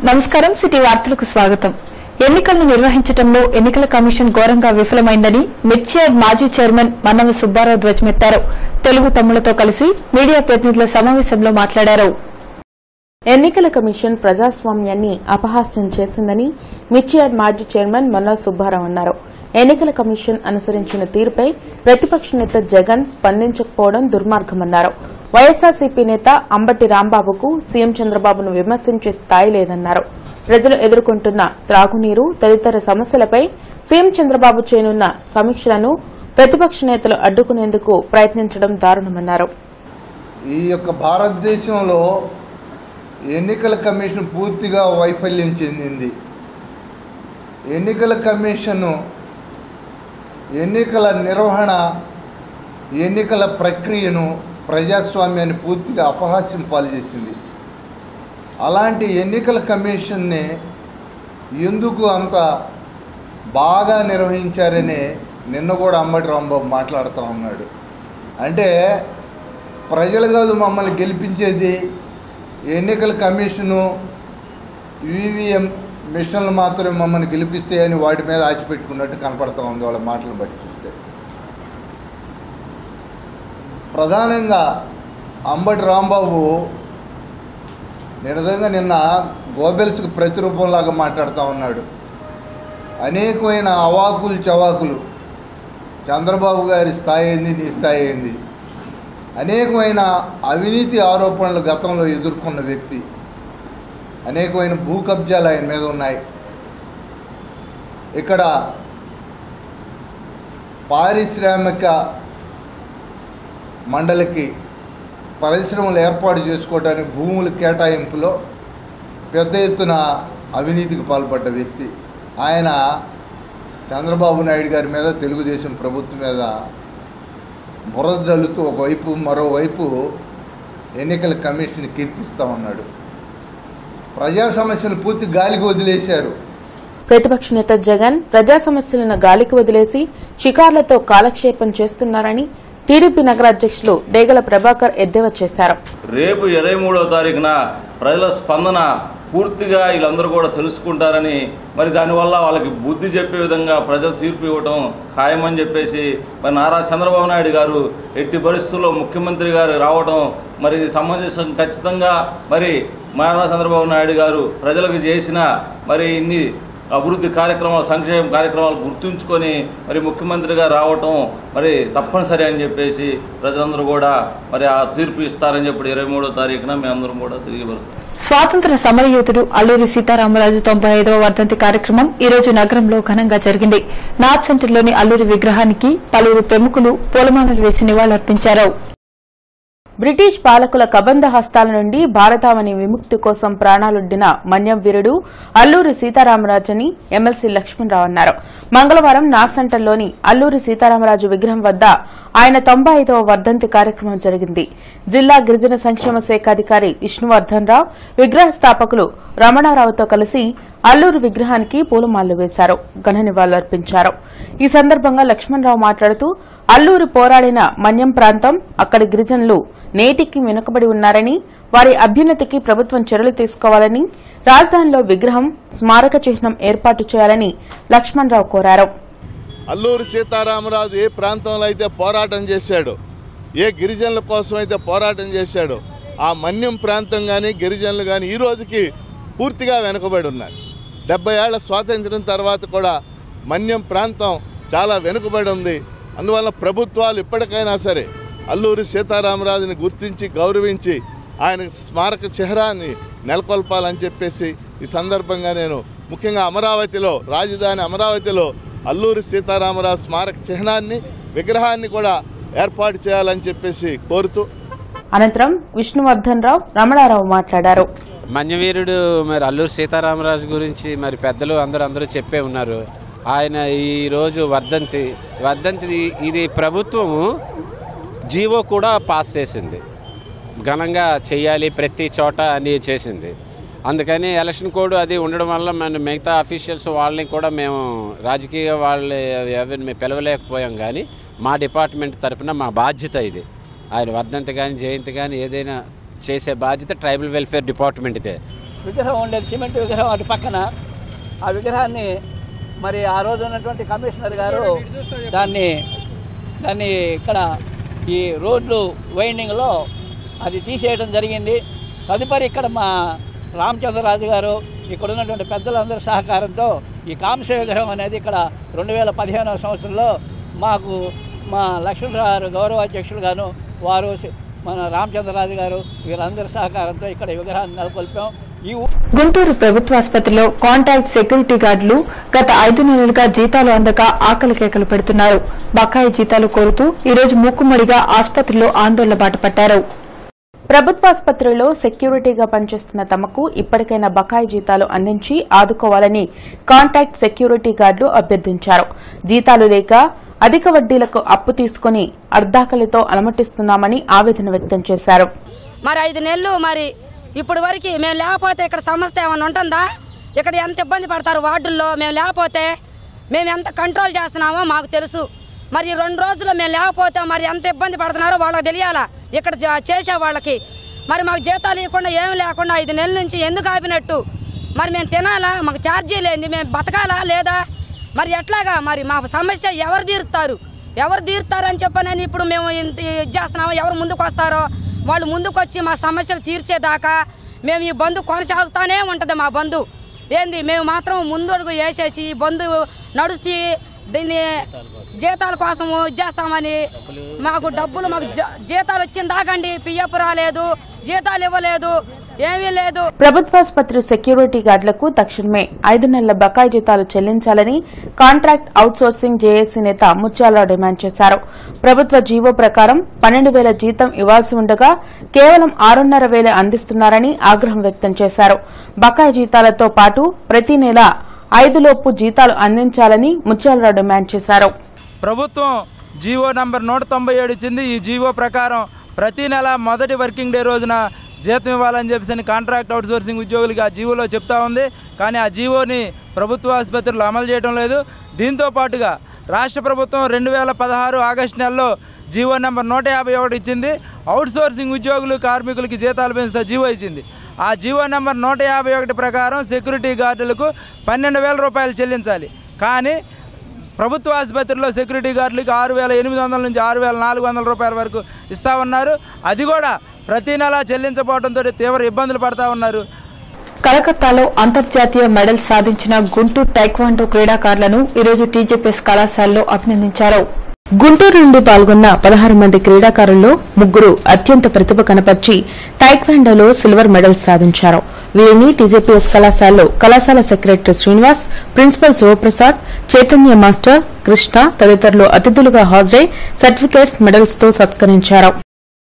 నమస్కారం సిటీ వార్తలకు స్వాగతం ఎన్నికలను నిర్వహించడంలో ఎన్నికల కమిషన్ ఘోరంగా విఫలమైందని మిర్చియాడ్ మాజీ చైర్మన్ మన్నవ సుబ్బారావు ధ్వజమెత్తారు తెలుగు తమ్ములతో కలిసి మీడియా ప్రతినిధుల సమావేశంలో మాట్లాడారు ఎన్నికల కమిషన్ ప్రజాస్వామ్యాన్ని అపహాస్యం చేసిందని మిర్చియాడ్ మాజీ చైర్మన్ మన్నా సుబ్బారావు అన్నారు ఎన్నికల కమిషన్ అనుసరించిన తీరుపై ప్రతిపక్ష నేత జగన్ స్పందించకపోవడం దుర్మార్గమన్నారు వైఎస్సార్సీపీ నేత అంబటి రాంబాబుకు సీఎం చంద్రబాబును విమర్శించే స్థాయి లేదన్నారు ప్రజలు ఎదుర్కొంటున్న త్రాగునీరు తదితర సమస్యలపై సీఎం చంద్రబాబు చేయనున్న సమీక్షలను ప్రతిపక్ష నేతలు అడ్డుకునేందుకు ప్రయత్నించడం దారుణమన్నారు ఈ యొక్క భారతదేశంలో ఎన్నికల కమిషన్ పూర్తిగా వైఫల్యం చెందింది ఎన్నికల కమిషను ఎన్నికల నిర్వహణ ఎన్నికల ప్రక్రియను ప్రజాస్వామ్యాన్ని పూర్తిగా అపహాస్యం పాలు చేసింది అలాంటి ఎన్నికల కమిషన్ని ఎందుకు అంత బాగా నిర్వహించారని నిన్న కూడా అంబటి రాంబాబు మాట్లాడుతూ ఉన్నాడు అంటే ప్రజలు కాదు మమ్మల్ని గెలిపించేది ఎన్నికల కమిషను ఈవీఎం మిషన్లు మాత్రమే మమ్మల్ని గెలిపిస్తాయని వాటి మీద ఆశ పెట్టుకున్నట్టు కనపడతా ఉంది వాళ్ళ మాటలు బట్టి చూస్తే ప్రధానంగా అంబటి రాంబాబు నిజంగా నిన్న గోబెల్స్కి ప్రతిరూపంలాగా మాట్లాడుతూ ఉన్నాడు అనేకమైన అవాకులు చవాకులు చంద్రబాబు గారి స్థాయి ఏంది నీ స్థాయి ఏంది అనేకమైన అవినీతి ఆరోపణలు గతంలో ఎదుర్కొన్న వ్యక్తి అనేకమైన భూ కబ్జాలు ఆయన మీద ఉన్నాయి ఇక్కడ పారిశ్రామిక మండలికి పరిశ్రమలు ఏర్పాటు చేసుకోవడానికి భూముల కేటాయింపులో పెద్ద ఎత్తున అవినీతికి పాల్పడ్డ వ్యక్తి ఆయన చంద్రబాబు నాయుడు గారి మీద తెలుగుదేశం ప్రభుత్వం మీద బురద జల్లుతూ ఒకవైపు మరోవైపు ఎన్నికల కమిషన్ కీర్తిస్తూ ఉన్నాడు ప్రజా సమస్యలు పూర్తి గాలికి వదిలేశారు ప్రతిపక్ష నేత జగన్ ప్రజా సమస్యలను గాలికి వదిలేసి షికార్లతో కాలక్షేపం చేస్తున్నారని టీడీపీ నగర అధ్యక్షులు డేగల ప్రభాకర్ ఎద్దేవా చేశారు రేపు ఇరవై మూడవ తారీఖున ప్రజల స్పందన పూర్తిగా వీళ్ళందరూ కూడా తెలుసుకుంటారని మరి దానివల్ల వాళ్ళకి బుద్ధి చెప్పే విధంగా ప్రజలు తీర్పు ఇవ్వటం ఖాయమని చెప్పేసి మరి నారా చంద్రబాబు నాయుడు గారు ఎట్టి పరిస్థితుల్లో ముఖ్యమంత్రి గారు రావటం మరి సమంజసం ఖచ్చితంగా మరి నారా చంద్రబాబు నాయుడు గారు ప్రజలకు చేసిన మరి ఇన్ని అభివృద్ధి కార్యక్రమాలు సంక్షేమ కార్యక్రమాలు గుర్తుంచుకొని మరి ముఖ్యమంత్రిగా రావటం మరి తప్పనిసరి అని చెప్పేసి ప్రజలందరూ కూడా మరి ఆ తీర్పు ఇస్తారని చెప్పి ఇరవై మూడో తారీఖున మేమందరం కూడా తిరిగి వస్తాం స్వాతంత్ర సమరయోధుడు అల్లూరి సీతారామరాజు తొంభై ఐదవ వర్ధంతి కార్యక్రమం ఈ రోజు నగరంలో ఘనంగా జరిగింది నాథ్ సెంటర్లోని అల్లూరి విగ్రహానికి పలువురు ప్రముఖులు పూలమాలలు వేసి నివాళులర్పించారు బ్రిటిష్ పాలకుల కబంధ హస్తాల నుండి భారతావని విముక్తి కోసం ప్రాణాలొడ్డిన మన్యం వీరుడు అల్లూరి సీతారామరాజని ఎమ్మెల్సీ లక్ష్మణరావు అన్నారు మంగళవారం నాసంటల్లోని అల్లూరి సీతారామరాజు విగ్రహం వద్ద ఆయన తొంభై ఐదవ వర్ధంతి కార్యక్రమం జరిగింది జిల్లా గిరిజన సంక్షేమ శాఖ అధికారి విష్ణువర్ధన్ రావు విగ్రహ స్థాపకులు రమణారావుతో కలిసి అల్లూరి విగ్రహానికి పూలమాలలు వేశారు ఘన నివాళులర్పించారు ఈ సందర్భంగా లక్ష్మణరావు మాట్లాడుతూ అల్లూరి పోరాడిన మన్యం ప్రాంతం అక్కడి గిరిజనులు నేటికి వెనుకబడి ఉన్నారని వారి అభ్యున్నతికి ప్రభుత్వం చర్యలు తీసుకోవాలని రాజధానిలో విగ్రహం స్మారక చిహ్నం ఏర్పాటు చేయాలని లక్ష్మణరావు కోరారు అల్లూరి సీతారామరాజు ఏ ప్రాంతంలో అయితే పోరాటం చేశాడో ఏ గిరిజనుల కోసం అయితే పోరాటం చేశాడో ఆ మన్యం ప్రాంతం కానీ గిరిజనులు కానీ ఈ రోజుకి పూర్తిగా వెనుకబడి ఉన్నారు డెబ్బై ఏళ్ల స్వాతంత్ర్యం తర్వాత కూడా మన్యం ప్రాంతం చాలా వెనుకబడి ఉంది అందువల్ల ప్రభుత్వాలు ఇప్పటికైనా సరే అల్లూరి సీతారామరాజుని గుర్తించి గౌరవించి ఆయన స్మారక చిహ్నాన్ని నెలకొల్పాలని చెప్పేసి ఈ సందర్భంగా నేను ముఖ్యంగా అమరావతిలో రాజధాని అమరావతిలో అల్లూరి సీతారామరాజు స్మారక చిహ్నాన్ని విగ్రహాన్ని కూడా ఏర్పాటు చేయాలని చెప్పేసి కోరుతూ అనంతరం విష్ణువర్ధన్ రావు రమణారావు మాట్లాడారు మన్యవీరుడు మరి అల్లూరు సీతారామరాజు గురించి మరి పెద్దలు అందరూ అందరూ చెప్పే ఉన్నారు ఆయన ఈరోజు వర్ధంతి వర్ధంతి ఇది ప్రభుత్వము జీవో కూడా పాస్ చేసింది ఘనంగా చేయాలి ప్రతి చోట అని చేసింది అందుకని ఎలక్షన్ కోడ్ అది ఉండడం వల్ల మన మిగతా అఫీషియల్స్ వాళ్ళని కూడా మేము రాజకీయ వాళ్ళ ఎవరిని మేము పిలవలేకపోయాం కానీ మా డిపార్ట్మెంట్ తరపున మా బాధ్యత ఇది ఆయన వర్ధంతి కానీ జయంతి కానీ ఏదైనా చేసే బాధ్యత ట్రైబల్ వెల్ఫేర్ డిపార్ట్మెంట్దే విగ్రహం ఉండేది సిమెంట్ విగ్రహం అటు పక్కన ఆ విగ్రహాన్ని మరి ఆ రోజు ఉన్నటువంటి కమిషనర్ గారు దాన్ని దాన్ని ఇక్కడ ఈ రోడ్లు వైండింగ్లో అది తీసేయడం జరిగింది తదుపరి ఇక్కడ మా రామచంద్రరాజు గారు ఇక్కడ ఉన్నటువంటి పెద్దలందరి సహకారంతో ఈ కాంస్య విగ్రహం అనేది ఇక్కడ రెండు వేల పదిహేనవ సంవత్సరంలో మాకు మా లక్ష్మణరావు గౌరవ అధ్యక్షులు గాను వారు మన రామచంద్రరాజు గారు వీరందరి సహకారంతో ఇక్కడ ఈ విగ్రహాన్ని నెలకొల్పాం ఈ ఊ- గుంటూరు ప్రభుత్వాసుపత్రిలో కాంటాక్ట్ సెక్యూరిటీ గార్డులు గత ఐదు నెలలుగా జీతాలు అందక ఆకలి కేకలు పెడుతున్నారు బకాయి జీతాలు కోరుతూ ఈ రోజు మూకుమ్మడిగా ఆసుపత్రిలో ఆందోళన బాటపట్టారు ప్రభుత్వాసుపత్రిలో సెక్యూరిటీగా పనిచేస్తున్న తమకు ఇప్పటికైనా బకాయి జీతాలు అందించి ఆదుకోవాలని కాంటాక్ట్ సెక్యూరిటీ గార్డులు అభ్యర్థించారు జీతాలు లేక అధిక వడ్డీలకు అప్పు తీసుకుని అర్ధాకలితో అలమటిస్తున్నామని ఆవేదన వ్యక్తం చేశారు మరి ఐదు నెలలు మరి ఇప్పుడు వరకు మేము లేకపోతే ఇక్కడ సమస్య ఏమైనా ఉంటుందా ఇక్కడ ఎంత ఇబ్బంది పడతారు వార్డుల్లో మేము లేకపోతే మేము ఎంత కంట్రోల్ చేస్తున్నామో మాకు తెలుసు మరి ఈ రెండు రోజులు మేము లేకపోతే మరి ఎంత ఇబ్బంది పడుతున్నారో వాళ్ళకి తెలియాలా ఇక్కడ జ- చేసే వాళ్ళకి మరి మాకు జీతాలు ఇవ్వకుండా ఏమి లేకుండా ఐదు నెలల నుంచి ఎందుకు ఆపినట్టు మరి మేము తినాలా మాకు ఛార్జీ లేని మేము బతకాలా లేదా మరి ఎట్లాగా మరి మా సమస్య ఎవరు తీరుతారు ఎవరు తీరుతారని చెప్పనని ఇప్పుడు మేము ఇంత ఇది చేస్తున్నామో ఎవరు ముందుకు వస్తారో వాళ్ళు ముందుకు వచ్చి మా సమస్యలు తీర్చేదాకా మేము ఈ బంధు కొనసాగుతానే ఉంటుంది మా బంధు ఏంది మేము మాత్రం ముందడుగు వేసేసి ఈ బంధు నడుస్తూ దీన్ని జీతాల కోసము ఇది చేస్తామని మాకు డబ్బులు మాకు జ- జీతాలు వచ్చిన దాకండి పిఎఫ్ రాలేదు జీతాలు ఇవ్వలేదు ఏమీ లేదు ప్రభుత్వాసుపత్రి సెక్యూరిటీ గార్డులకు తక్షణమే ఐదు నెలల బకాయి జీతాలు చెల్లించాలని కాంట్రాక్ట్ అవుట్సోర్సింగ్ జేఏసీ నేత ముత్యాలరావు డిమాండ్ చేశారు ప్రభుత్వ జీవో ప్రకారం పన్నెండు వేల జీతం ఇవ్వాల్సి ఉండగా కేవలం ఆరున్నర వేలే అందిస్తున్నారని ఆగ్రహం వ్యక్తం చేశారు బకాయి జీతాలతో పాటు ప్రతి నెల ఐదులోపు జీతాలు అందించాలని ముత్యాలరావు డిమాండ్ చేశారు ప్రభుత్వం జీవో నంబర్ నూట తొంభై ఏడు ఇచ్చింది ఈ జీవో ప్రకారం ప్రతి నెల మొదటి వర్కింగ్ డే రోజున జీతం ఇవ్వాలని చెప్పేసి కాంట్రాక్ట్ అవుట్సోర్సింగ్ ఉద్యోగులకి ఆ జీవోలో చెప్తా ఉంది కానీ ఆ జీవోని ప్రభుత్వ ఆసుపత్రులు అమలు చేయడం లేదు దీంతో పాటుగా రాష్ట్ర ప్రభుత్వం రెండు వేల పదహారు ఆగస్టు నెలలో జీవో నెంబర్ నూట యాభై ఒకటి ఇచ్చింది అవుట్సోర్సింగ్ ఉద్యోగులు కార్మికులకి జీతాలు పెంచుతా జీవో ఇచ్చింది ఆ జీవో నెంబర్ నూట యాభై ఒకటి ప్రకారం సెక్యూరిటీ గార్డులకు పన్నెండు వేల రూపాయలు చెల్లించాలి కానీ ప్రభుత్వ ఆసుపత్రిలో సెక్యూరిటీ గార్డులకు ఆరు వేల ఎనిమిది వందల నుంచి ఆరు వేల నాలుగు వందల రూపాయల వరకు ఇస్తా ఉన్నారు అది కూడా ప్రతి నెల చెల్లించబోవడంతో తీవ్ర ఇబ్బందులు పడతా ఉన్నారు కలకత్తాలో అంతర్జాతీయ మెడల్ సాధించిన గుంటూరు టైక్వాండో క్రీడాకారులను ఈరోజు టీజేపీఎస్ కళాశాలలో అభినందించారు గుంటూరు నుండి పాల్గొన్న పదహారు మంది క్రీడాకారుల్లో ముగ్గురు అత్యంత ప్రతిభ కనపర్చి టైక్వాండోలో సిల్వర్ మెడల్ సాధించారు వీరిని టీజేపీఎస్ కళాశాలలో కళాశాల secretary Srinivas principal Shivaprasad Chaitanya master Krishna తదితరులు అతిథులుగా హాజరై సర్టిఫికేట్స్ మెడల్స్ తో సత్కరించారు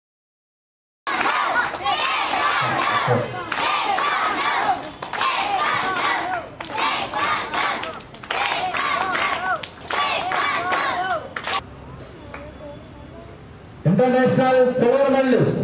International silver medalist.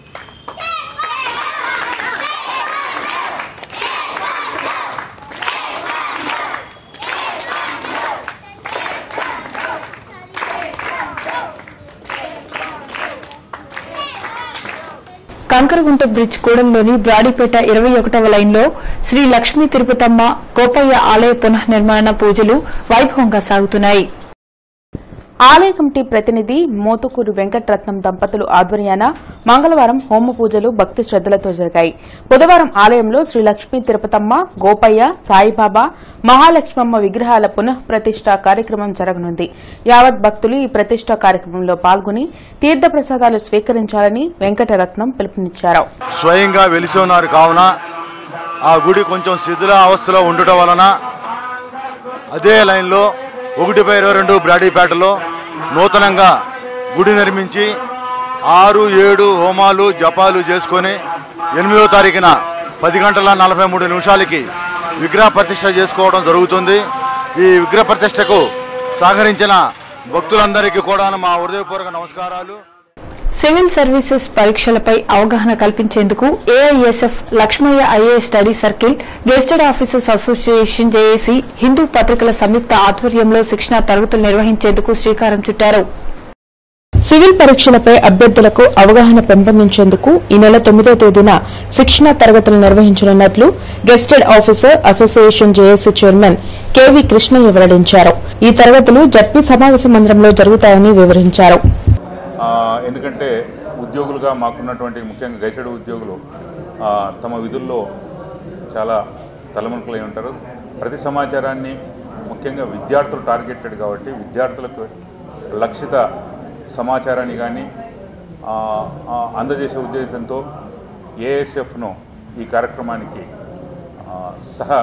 Kankaragunta bridge కూడంలోని బ్రాడీపేట ఇరవై ఒకటవ లైన్లో శ్రీ లక్ష్మీ తిరుపతమ్మ గోపయ్య ఆలయ పునఃనిర్మాణ పూజలు వైభవంగా సాగుతున్నాయి ఆలయ కమిటీ ప్రతినిధి మోతుకూరు వెంకటరత్నం దంపతులు ఆధ్వర్యాన మంగళవారం హోమ పూజలు భక్తి శ్రద్దలతో జరిగాయి బుధవారం ఆలయంలో శ్రీ లక్ష్మీ తిరుపతమ్మ గోపయ్య సాయిబాబా మహాలక్ష్మమ్మ విగ్రహాల పునః ప్రతిష్ట కార్యక్రమం జరగనుంది యావత్ భక్తులు ఈ ప్రతిష్ట కార్యక్రమంలో పాల్గొని తీర్థప్రసాదాలు స్వీకరించాలని వెంకటరత్నం పిలుపునిచ్చారు స్వయంగా వెలిసి ఉన్నారు కావున ఆ గుడి కొంచెం శిథిల అవస్థలో ఉండటం వలన అదే లైన్లో ఒకటి బై ఇరవై రెండు బ్రాడీపేటలో నూతనంగా గుడి నిర్మించి ఆరు ఏడు హోమాలు జపాలు చేసుకొని ఎనిమిదో తారీఖున పది గంటల నలభై మూడు నిమిషాలకి విగ్రహ ప్రతిష్ట చేసుకోవడం జరుగుతుంది ఈ విగ్రహ ప్రతిష్టకు సహకరించిన భక్తులందరికీ కూడా మా హృదయపూర్వక నమస్కారాలు సివిల్ సర్వీసెస్ పరీక్షలపై అవగాహన కల్పించేందుకు AISF Lakshmaiah IAS study circle gazetted officers association JAC Hindu పత్రికల సంయుక్త ఆధ్వర్యంలో శిక్షణా తరగతులు నిర్వహించేందుకు శ్రీకారం చుట్టారు సివిల్ పరీక్షలపై అభ్యర్థులకు అవగాహన పెంపొందించేందుకు ఈ నెల తొమ్మిదో తేదీన శిక్షణా తరగతులు నిర్వహించనున్నట్లు gazetted officer association JAC chairman KV Krishnaiah వెల్లడించారు ఈ తరగతులు జడ్పీ సమావేశ మందిరంలో జరుగుతాయని వివరించారు ఆ, ఎందుకంటే ఉద్యోగులుగా మాకున్నటువంటి ముఖ్యంగా గైసెడ్ ఉద్యోగులు ఆ, తమ విధుల్లో చాలా తలమునకలై ఉంటారు ప్రతి సమాచారాన్ని ముఖ్యంగా విద్యార్థులు టార్గెటెడ్ కాబట్టి విద్యార్థులకు లక్షిత సమాచారాన్ని కానీ ఆ, ఆ, అందజేసే ఉద్దేశంతో ఏఎస్ఎఫ్ను ఈ కార్యక్రమానికి ఆ, సహ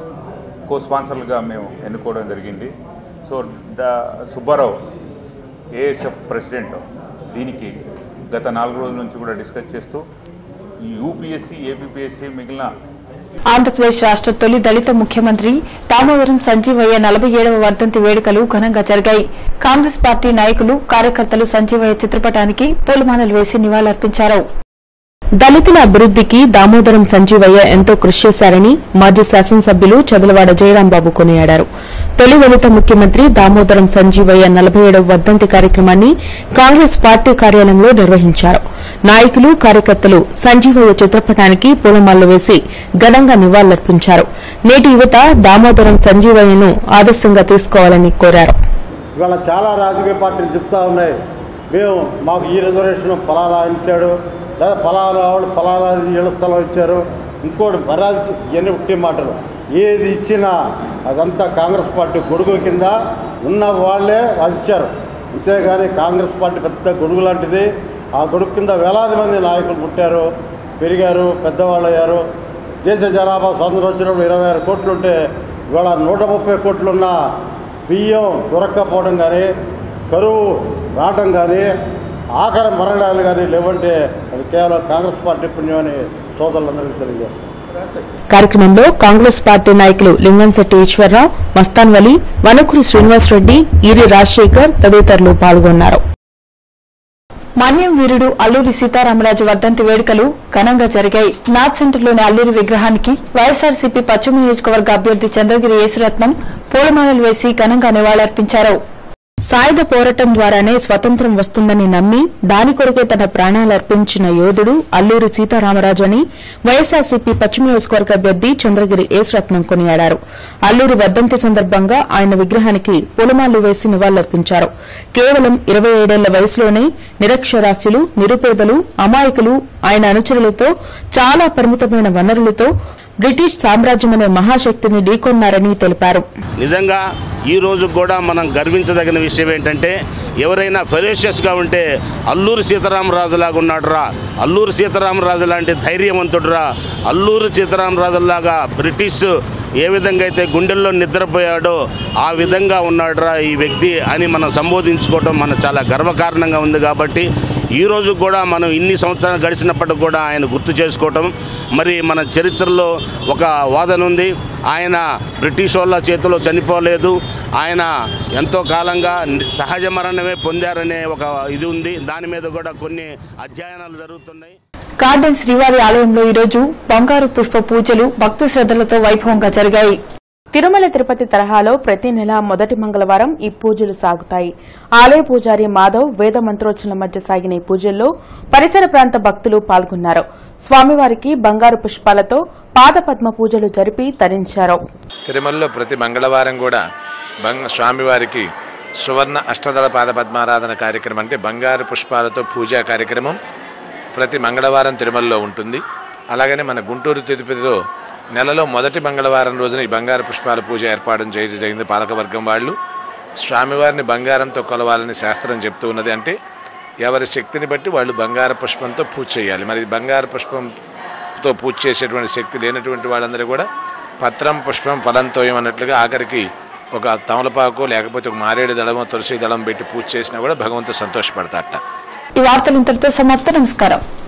కో స్పాన్సర్లుగా మేము ఎన్నుకోవడం జరిగింది సో డా సుబ్బారావు ఏఎస్ఎఫ్ ప్రెసిడెంట్ దీనికి గత నాలుగు రోజుల నుంచి కూడా డిస్కస్ చేస్తూ ఈ యూపీఎస్సీ ఏపీపీఎస్సీ మిగిలిన ఆంధ్రప్రదేశ్ రాష్ట్ర తొలి దళిత ముఖ్యమంత్రి దామోదరం సంజీవయ్య నలభై ఏడవ వర్ధంతి వేడుకలు ఘనంగా జరిగాయి కాంగ్రెస్ పార్టీ నాయకులు కార్యకర్తలు సంజీవయ్య చిత్రపటానికి పూలమాలలు వేసి నివాళులర్పించారు దళితుల అభివృద్ధికి దామోదరం సంజీవయ్య ఎంతో కృషి చేశారని మాజీ శాసనసభ్యులు చదలవాడ జయరాంబాబు కొనియాడారు తొలి దళిత ముఖ్యమంత్రి దామోదరం సంజీవయ్య నలభై ఏడవ వర్ధంతి కార్యక్రమాన్ని కాంగ్రెస్ పార్టీ కార్యాలయంలో నిర్వహించారు నాయకులు కార్యకర్తలు సంజీవయ్య చిత్రపటానికి పూలమాలలు వేసి ఘనంగా నివాళులర్పించారు నేటి యువత దామోదరం సంజీవయ్యను ఆదర్శంగా తీసుకోవాలని కోరారు ఇవాళ చాలా రాజకీయ పార్టీలు చెప్తా ఉన్నాయి మేము మాకు ఈ రిజర్వేషన్ పలానా ఆయన ఇచ్చాడు లేదా పలానా వాళ్ళు పలానా ఇళ్ల స్థలం ఇచ్చారు ఇంకోటి మర్యాద ఇచ్చి- ఇవన్నీ ఒకటి మాటలు ఏది ఇచ్చినా అదంతా కాంగ్రెస్ పార్టీ గొడుగు కింద ఉన్న వాళ్ళే అది ఇచ్చారు అంతేగాని కాంగ్రెస్ పార్టీ పెద్ద గొడుగు లాంటిది ఆ గొడుగు కింద వేలాది మంది నాయకులు పుట్టారు పెరిగారు పెద్దవాళ్ళు అయ్యారు దేశ జనాభా స్వాతంత్రం వచ్చినప్పుడు ఇరవై ఆరు కోట్లు ఉంటే ఇవాళ నూట ముప్పై కోట్లున్న బియ్యం దొరక్కపోవడం కానీ కరువు రావటం కానీ ఆఖరి మరణాలు కానీ లేవంటే అది కేవలం కాంగ్రెస్ పార్టీ పుణ్యం అని సోదరులందరికీ తెలియజేస్తాం కార్యక్రమంలో కాంగ్రెస్ పార్టీ నాయకులు లింగంశెట్టి ఈశ్వరరావు మస్తాన్ వలి వనకురి శ్రీనివాసరెడ్డి ఈరి రాజశేఖర్ తదితరులు పాల్గొన్నారు మన్యం వీరుడు అల్లూరి సీతారామరాజు వర్ధంతి వేడుకలు ఘనంగా జరిగాయి నాథ్ సెంటర్లోని అల్లూరి విగ్రహానికి వైఎస్ఆర్సీపీ పశ్చిమ నియోజకవర్గ అభ్యర్థి చంద్రగిరి యేసురత్నం పూలమాలలు వేసి ఘనంగా నివాళులర్పించారు సాయుధ పోరాటం ద్వారానే స్వతంత్రం వస్తుందని నమ్మి దాని కొరకే తన ప్రాణాలు అర్పించిన యోధుడు అల్లూరి సీతారామరాజు అని వైఎస్ఆర్సీపీ పశ్చిమ నియోజకవర్గ అభ్యర్థి చంద్రగిరి ఏసురత్నం కొనియాడారు అల్లూరి వర్ధంతి సందర్భంగా ఆయన విగ్రహానికి పూలమాలలు వేసి నివాళులర్పించారు కేవలం ఇరవై ఏడేళ్ల వయసులోనే నిరక్షరాస్యులు నిరుపేదలు అమాయకులు ఆయన అనుచరులతో చాలా పరిమితమైన వనరులతో బ్రిటిష్ సామ్రాజ్యం అనే మహాశక్తిని ఢీకొన్నారని తెలిపారు నిజంగా ఈ రోజు కూడా మనం గర్వించదగిన విషయం ఏంటంటే ఎవరైనా ఫెరోషియస్గా ఉంటే అల్లూరి సీతారామరాజు లాగా ఉన్నాడురా అల్లూరి సీతారామరాజు లాంటి ధైర్యవంతుడురా అల్లూరి సీతారామరాజులాగా బ్రిటిష్ ఏ విధంగా అయితే గుండెల్లో నిద్రపోయాడో ఆ విధంగా ఉన్నాడురా ఈ వ్యక్తి అని మనం సంబోధించుకోవడం మన చాలా గర్వకారణంగా ఉంది కాబట్టి ఈ రోజు కూడా మనం ఇన్ని సంవత్సరాలు గడిచినప్పటికి కూడా ఆయన గుర్తు చేసుకోవటం మరి మన చరిత్రలో ఒక వాదన ఉంది ఆయన బ్రిటిష్ వాళ్ళ చేతిలో చనిపోలేదు ఆయన ఎంతో కాలంగా సహజ మరణమే పొందారనే ఒక ఇది ఉంది దాని మీద కూడా కొన్ని అధ్యయనాలు జరుగుతున్నాయి గార్డెన్ శ్రీవారి ఆలయంలో ఈరోజు బంగారు పుష్ప పూజలు భక్తి శ్రద్దలతో వైభవంగా జరిగాయి తిరుమల తిరుపతి తరహాలో ప్రతి నెల మొదటి మంగళవారం ఈ పూజలు సాగుతాయి ఆలయ పూజారి మాధవ్ వేద మంత్రోచ్చల మధ్య సాగిన ఈ పూజల్లో పరిసర ప్రాంత భక్తులు పాల్గొన్నారు స్వామివారికి బంగారు పుష్పాలతో పాదపద్మ పూజలు జరిపి తరించారు తిరుమలలో ప్రతి మంగళవారం కూడా బంగ స్వామివారికి సువర్ణ అష్టదళ పాద పద్మారాధన కార్యక్రమం అంటే బంగారు పుష్పాలతో పూజా కార్యక్రమం ప్రతి మంగళవారం తిరుమలలో ఉంటుంది అలాగనే మన గుంటూరు తిరుపతిలో నెలలో మొదటి మంగళవారం రోజున ఈ బంగారు పుష్పాల పూజ ఏర్పాటు చేయడం జరిగింది పాలకవర్గం వాళ్ళు స్వామివారిని బంగారంతో కొలవాలని శాస్త్రం చెప్తూ ఉన్నది అంటే ఎవరి శక్తిని బట్టి వాళ్ళు బంగారు పుష్పంతో పూజ చేయాలి మరి బంగారు పుష్పంతో పూజ చేసేటువంటి శక్తి లేనటువంటి వాళ్ళందరూ కూడా పత్రం పుష్పం ఫలంతోయం అన్నట్లుగా ఆఖరికి ఒక తమలపాకు లేకపోతే ఒక మారేడు దళమో తులసి దళం పెట్టి పూజ చేసినా కూడా భగవంతుడు సంతోషపడతాడట ఈ వార్తలు ఇంతటితో సమాప్తం నమస్కారం